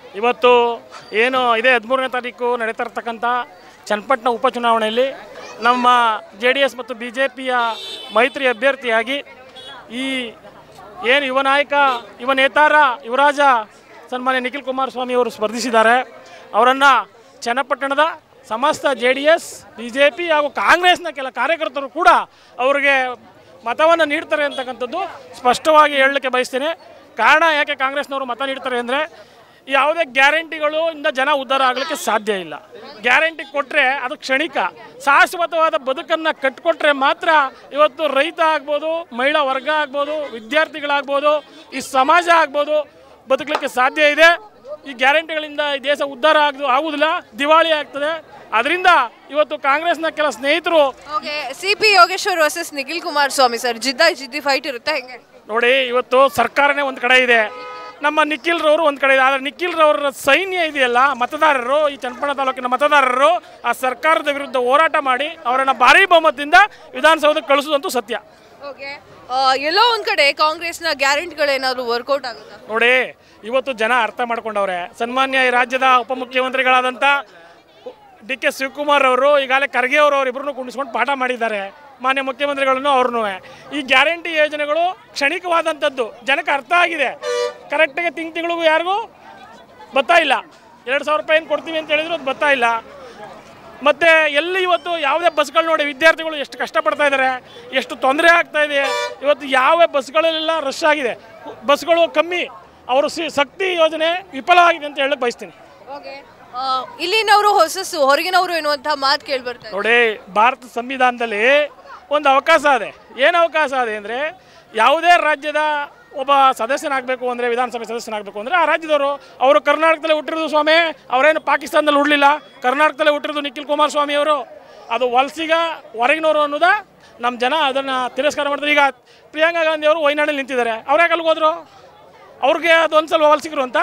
ಇವತ್ತು ಏನು ಇದೇ ಹದಿಮೂರನೇ ತಾರೀಕು ನಡೀತಾ ಇರ್ತಕ್ಕಂಥ ಚನ್ನಪಟ್ಟಣ ಉಪಚುನಾವಣೆಯಲ್ಲಿ ನಮ್ಮ ಜೆ ಡಿ ಎಸ್ ಮತ್ತು ಬಿ ಜೆ ಪಿಯ ಮೈತ್ರಿ ಅಭ್ಯರ್ಥಿಯಾಗಿ ಈ ಏನು ಯುವ ನಾಯಕ ಯುವ ನೇತಾರ ಯುವರಾಜ ಸನ್ಮಾನ್ಯ ನಿಖಿಲ್ ಕುಮಾರಸ್ವಾಮಿ ಅವರು ಸ್ಪರ್ಧಿಸಿದ್ದಾರೆ ಅವರನ್ನು ಚನ್ನಪಟ್ಟಣದ ಸಮಸ್ತ J D S B J P ಹಾಗೂ ಕಾಂಗ್ರೆಸ್ನ ಕೆಲ ಕಾರ್ಯಕರ್ತರು ಕೂಡ ಅವರಿಗೆ ಮತವನ್ನು ನೀಡ್ತಾರೆ ಅಂತಕ್ಕಂಥದ್ದು ಸ್ಪಷ್ಟವಾಗಿ ಹೇಳಲಿಕ್ಕೆ ಬಯಸ್ತೇನೆ ಕಾರಣ ಯಾಕೆ ಕಾಂಗ್ರೆಸ್ನವರು ಮತ ನೀಡ್ತಾರೆ ಅಂದರೆ ಯಾವುದೇ ಗ್ಯಾರಂಟಿಗಳು ಇಂದ ಜನ ಉದ್ಧಾರ ಆಗಲಿಕ್ಕೆ ಸಾಧ್ಯ ಇಲ್ಲ ಗ್ಯಾರಂಟಿ ಕೊಟ್ಟರೆ ಅದು ಕ್ಷಣಿಕ ಶಾಶ್ವತವಾದ ಬದುಕನ್ನು ಕಟ್ಟಿಕೊಟ್ರೆ ಮಾತ್ರ ಇವತ್ತು ರೈತ ಆಗ್ಬೋದು ಮಹಿಳಾ ವರ್ಗ ಆಗ್ಬೋದು ವಿದ್ಯಾರ್ಥಿಗಳಾಗ್ಬೋದು ಈ ಸಮಾಜ ಆಗ್ಬೋದು ಬದುಕಲಿಕ್ಕೆ ಸಾಧ್ಯ ಇದೆ ಈ ಗ್ಯಾರಂಟಿಗಳಿಂದ ಈ ದೇಶ ಉದ್ಧಾರ ಆಗ ಆಗುವುದಿಲ್ಲ ದಿವಾಳಿ ಆಗ್ತದೆ ಅದರಿಂದ ಇವತ್ತು ಕಾಂಗ್ರೆಸ್ನ ಕೆಲ ಸ್ನೇಹಿತರು okay C P Yogeshwar versus Nikhil Kumaraswamy sir ಜಿದ್ದ ಜಿದ್ದಿ ಫೈಟ್ ಇರುತ್ತೆ ಹೆಂಗೆ ನೋಡಿ ಇವತ್ತು ಸರ್ಕಾರನೇ ಒಂದು ಕಡೆ ಇದೆ ನಮ್ಮ ನಿಖಿಲ್ರವರು ಒಂದು ಕಡೆ ಇದೆ ಆದರೆ ನಿಖಿಲ್ರವರ ಸೈನ್ಯ ಇದೆಯಲ್ಲ ಮತದಾರರು ಈ ಚನ್ನಪಟ್ಟಣ ತಾಲೂಕಿನ ಮತದಾರರು ಆ ಸರ್ಕಾರದ ವಿರುದ್ಧ ಹೋರಾಟ ಮಾಡಿ ಅವರನ್ನು ಭಾರೀ ಬಹುಮತದಿಂದ ವಿಧಾನಸೌಧಕ್ಕೆ ಕಳಿಸೋದಂತೂ ಸತ್ಯ ಓಕೆ ಎಲ್ಲೋ ಒಂದ್ ಕಡೆ ಕಾಂಗ್ರೆಸ್ನ ಗ್ಯಾರಂಟಿಗಳೇನಾದ್ರು ವರ್ಕೌಟ್ ಆಗುತ್ತಾ ನೋಡಿ ಇವತ್ತು ಜನ ಅರ್ಥ ಮಾಡ್ಕೊಂಡವ್ರೆ ಸನ್ಮಾನ್ಯ ಈ ರಾಜ್ಯದ ಉಪಮುಖ್ಯಮಂತ್ರಿಗಳಾದಂಥ ಡಿ ಕೆ ಶಿವಕುಮಾರ್ ಅವರು ಈಗಾಗಲೇ ಖರ್ಗೆ ಅವರು ಅವರಿಬ್ಬರನ್ನು ಕುಣಿಸ್ಕೊಂಡು ಪಾಠ ಮಾಡಿದ್ದಾರೆ ಮಾನ್ಯ ಮುಖ್ಯಮಂತ್ರಿಗಳನ್ನು ಅವ್ರನ್ನೂ ಈ ಗ್ಯಾರಂಟಿ ಯೋಜನೆಗಳು ಕ್ಷಣಿಕವಾದಂಥದ್ದು ಜನಕ್ಕೆ ಅರ್ಥ ಆಗಿದೆ ಕರೆಕ್ಟಾಗಿ ತಿಂಗ್ ತಿಂಗಳಿಗೂ ಯಾರಿಗೂ ಬರ್ತಾ ಇಲ್ಲ ಎರಡು ಸಾವಿರ ರೂಪಾಯಿ ಏನು ಕೊಡ್ತೀವಿ ಅಂತ ಹೇಳಿದ್ರು ಅದು ಬರ್ತಾ ಇಲ್ಲ ಮತ್ತು ಎಲ್ಲಿ ಇವತ್ತು ಯಾವುದೇ ಬಸ್ಗಳು ನೋಡಿ ವಿದ್ಯಾರ್ಥಿಗಳು ಎಷ್ಟು ಕಷ್ಟಪಡ್ತಾ ಇದ್ದಾರೆ ಎಷ್ಟು ತೊಂದರೆ ಆಗ್ತಾ ಇದೆ ಇವತ್ತು ಯಾವ ಬಸ್ಗಳಲ್ಲೆಲ್ಲ ರಶ್ ಆಗಿದೆ ಬಸ್ಗಳು ಕಮ್ಮಿ ಅವರು ಸಿ ಶಕ್ತಿ ಯೋಜನೆ ವಿಫಲವಾಗಿದೆ ಅಂತ ಹೇಳಕ್ಕೆ ಬಯಸ್ತೀನಿ ಓಕೆ ಇಲ್ಲಿನವರು ಹೊಸಸು ಹೊರಗಿನವರು ಎನ್ನುವಂತಹ ಮಾತು ಕೇಳಿ ಬರ್ತಾರೆ ನೋಡಿ ಭಾರತ ಸಂವಿಧಾನದಲ್ಲಿ ಒಂದು ಅವಕಾಶ ಇದೆ ಏನು ಅವಕಾಶ ಇದೆ ಅಂದರೆ ಯಾವುದೇ ರಾಜ್ಯದ ಒಬ್ಬ ಸದಸ್ಯನಾಗಬೇಕು ಅಂದರೆ ವಿಧಾನಸಭೆ ಸದಸ್ಯನಾಗಬೇಕು ಅಂದರೆ ಆ ರಾಜ್ಯದವರು ಅವರು ಕರ್ನಾಟಕದಲ್ಲೇ ಹುಟ್ಟಿರೋದು ಸ್ವಾಮಿ ಅವರೇನು ಪಾಕಿಸ್ತಾನದಲ್ಲಿ ಹುಡಲಿಲ್ಲ ಕರ್ನಾಟಕದಲ್ಲೇ ಹುಟ್ಟಿರೋದು ನಿಖಿಲ್ ಕುಮಾರಸ್ವಾಮಿ ಅವರು ಅದು ವಲಸಿಗ ಹೊರಗಿನವರು ಅನ್ನೋದ ನಮ್ಮ ಜನ ಅದನ್ನು ತಿರಸ್ಕಾರ ಮಾಡ್ತಾರೆ ಈಗ ಪ್ರಿಯಾಂಕಾ ಗಾಂಧಿ ಅವರು ವಯನಾಡಲ್ಲಿ ನಿಂತಿದ್ದಾರೆ ಅವ್ರು ಯಾಕೆ ಅಲ್ಲಿಗೆ ಹೋದ್ರು ಅವ್ರಿಗೆ ಅದು ಅನ್ಸಲ್ವಾ ವಲಸಿಗರು ಅಂತ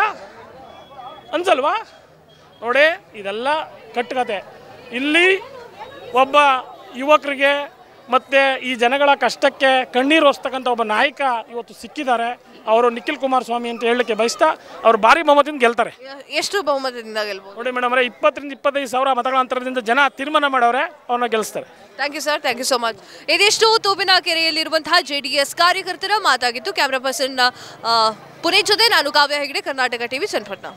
ಅನ್ಸಲ್ವಾ ನೋಡಿ ಇದೆಲ್ಲ ಕಟ್ಟುಕತೆ ಇಲ್ಲಿ ಒಬ್ಬ ಯುವಕರಿಗೆ ಮತ್ತು ಈ ಜನಗಳ ಕಷ್ಟಕ್ಕೆ ಕಣ್ಣೀರು ಒರೆಸ್ತಕ್ಕಂಥ ಒಬ್ಬ ನಾಯಕ ಇವತ್ತು ಸಿಕ್ಕಿದ್ದಾರೆ ಅವರು ನಿಖಿಲ್ ಕುಮಾರಸ್ವಾಮಿ ಅಂತ ಹೇಳಲಿಕ್ಕೆ ಬಯಸ್ತಾ ಅವರು ಭಾರಿ ಬಹುಮತದಿಂದ ಗೆಲ್ತಾರೆ ಎಷ್ಟು ಬಹುಮತದಿಂದ ಗೆಲ್ಬೋದು ನೋಡಿ ಮೇಡಮ್ ಅವರೇ ಇಪ್ಪತ್ತರಿಂದ ಇಪ್ಪತ್ತೈದು ಸಾವಿರ ಮತಗಳ ಅಂತರದಿಂದ ಜನ ತೀರ್ಮಾನ ಮಾಡವ್ರೆ ಅವ್ರನ್ನ ಗೆಲ್ಲಿಸ್ತಾರೆ thank you sir thank you so much ಇದಿಷ್ಟು ತೂಬಿನ ಕೆರೆಯಲ್ಲಿರುವಂತಹ ಜೆ ಡಿ ಎಸ್ ಕಾರ್ಯಕರ್ತರ ಮಾತಾಗಿತ್ತು ಕ್ಯಾಮ್ರಾ ಪರ್ಸನ್ ಪುನೀತ್ ಜೊತೆ ನಾನು ಕಾವ್ಯ ಹೆಗಡೆ ಕರ್ನಾಟಕ ಟಿವಿ ಚನ್ನಪಟ್ಟಣ